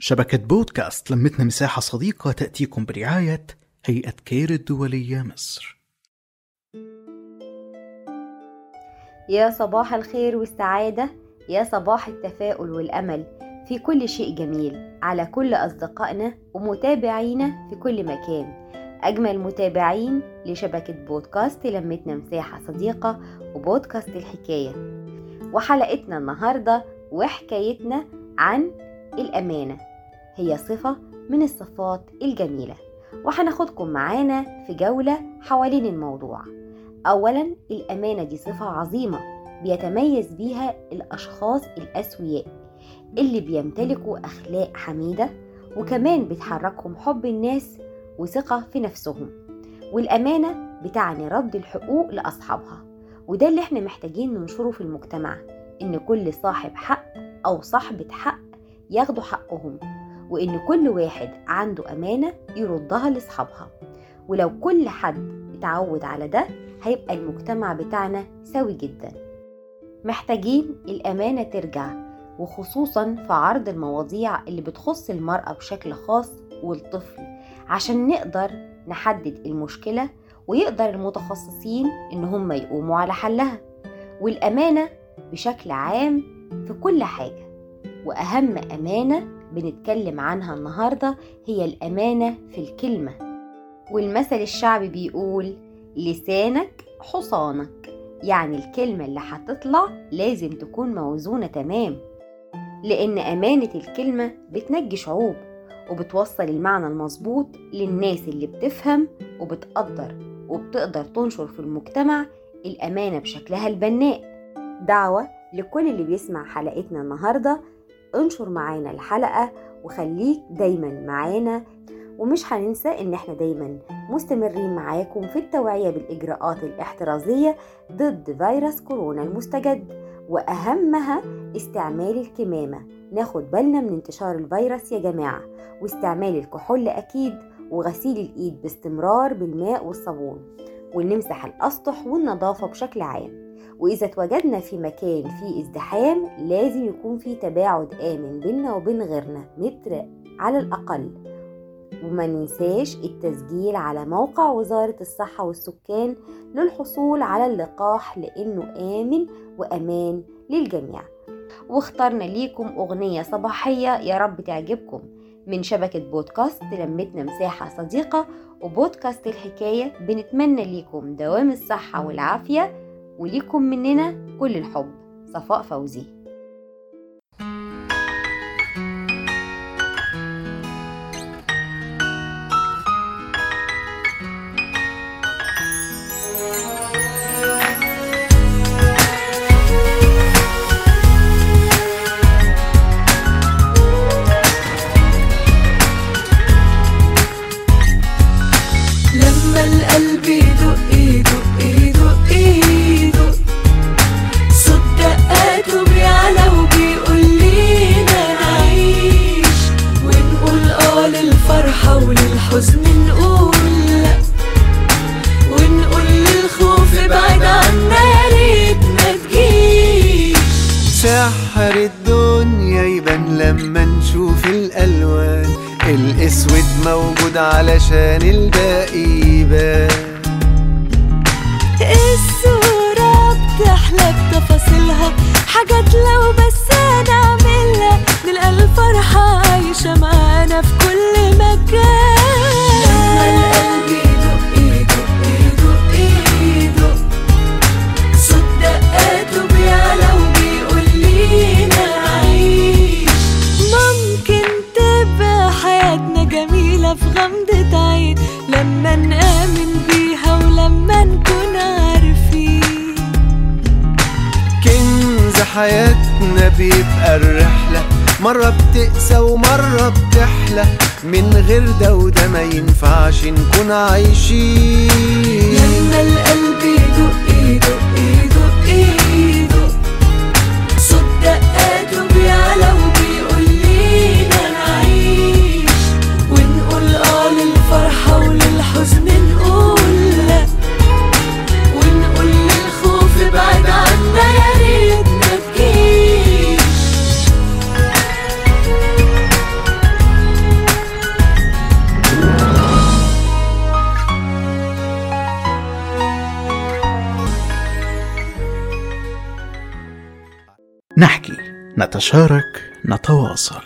شبكة بودكاست لمتنا مساحة صديقة تأتيكم برعاية هيئة كير الدولية مصر يا صباح الخير والسعادة يا صباح التفاؤل والأمل في كل شيء جميل على كل أصدقائنا ومتابعينا في كل مكان أجمل متابعين لشبكة بودكاست لمتنا مساحة صديقة وبودكاست الحكاية وحلقتنا النهاردة وحكايتنا عن الأمانة هي صفة من الصفات الجميلة وهناخدكم معانا في جولة حوالين الموضوع أولا الأمانة دي صفة عظيمة بيتميز بيها الأشخاص الأسوياء اللي بيمتلكوا أخلاق حميدة وكمان بتحركهم حب الناس وثقة في نفسهم والأمانة بتعني رد الحقوق لأصحابها وده اللي احنا محتاجين ننشره في المجتمع إن كل صاحب حق أو صاحبة حق ياخدوا حقهم وإن كل واحد عنده أمانة يردها لأصحابها ولو كل حد اتعود على ده هيبقى المجتمع بتاعنا سوي جدا محتاجين الأمانة ترجع وخصوصا في عرض المواضيع اللي بتخص المرأة بشكل خاص والطفل عشان نقدر نحدد المشكلة ويقدر المتخصصين إن هم يقوموا على حلها والأمانة بشكل عام في كل حاجة وأهم أمانة بنتكلم عنها النهاردة هي الأمانة في الكلمة والمثل الشعبي بيقول لسانك حصانك يعني الكلمة اللي هتطلع لازم تكون موزونة تمام لأن أمانة الكلمة بتنجي شعوب وبتوصل المعنى المظبوط للناس اللي بتفهم وبتقدر وبتقدر تنشر في المجتمع الأمانة بشكلها البناء دعوة لكل اللي بيسمع حلقتنا النهاردة انشر معانا الحلقة وخليك دايما معانا ومش هننسى ان احنا دايما مستمرين معاكم في التوعية بالإجراءات الاحترازية ضد فيروس كورونا المستجد وأهمها استعمال الكمامة ناخد بالنا من انتشار الفيروس يا جماعة واستعمال الكحول أكيد وغسيل الإيد باستمرار بالماء والصابون ونمسح الأسطح والنظافة بشكل عام وإذا تواجدنا في مكان فيه ازدحام لازم يكون في تباعد آمن بيننا وبين غيرنا متر على الأقل وما ننساش التسجيل على موقع وزارة الصحة والسكان للحصول على اللقاح لأنه آمن وأمان للجميع واخترنا ليكم أغنية صباحية يا رب تعجبكم من شبكة بودكاست لمتنا مساحة صديقة وبودكاست الحكاية بنتمنى ليكم دوام الصحة والعافية وليكم مننا كل الحب صفاء فوزي لما القلب يدق يدق يدق يدق صوت دقاته بيعلى وبيقول لينا نعيش ونقول اه للفرحة وللحزن نقول لا ونقول للخوف ابعد عنا يا ريت ما تجيش سحر الدنيا يبان لما نشوف الألوان الأسود موجود علشان الباقي يبان الصورة بتحلى بتفاصيلها حاجات لو بس هنعملها نلقى الفرحة عايشة معانا في كل مكان لما القلب يدق يدق يدق يدق صوت دقاته بيعلى وبيقول لينا عيش ممكن تبقى حياتنا جميلة في غمضة عين لما نآمن بيها ولما نكون عارفين كنز حياتنا بيبقى الرحلة مرة بتقسى ومرة بتحلى من غير ده وده ما ينفعش نكون عايشين لما القلب يدق يدق يدق يدق صوت دقاته بيعلى وبيقول لينا نعيش ونقول اه للفرحة وللحزن نقول لا ونقول للخوف ابعد عنا يا ريت ما تجيش نحكي نتشارك نتواصل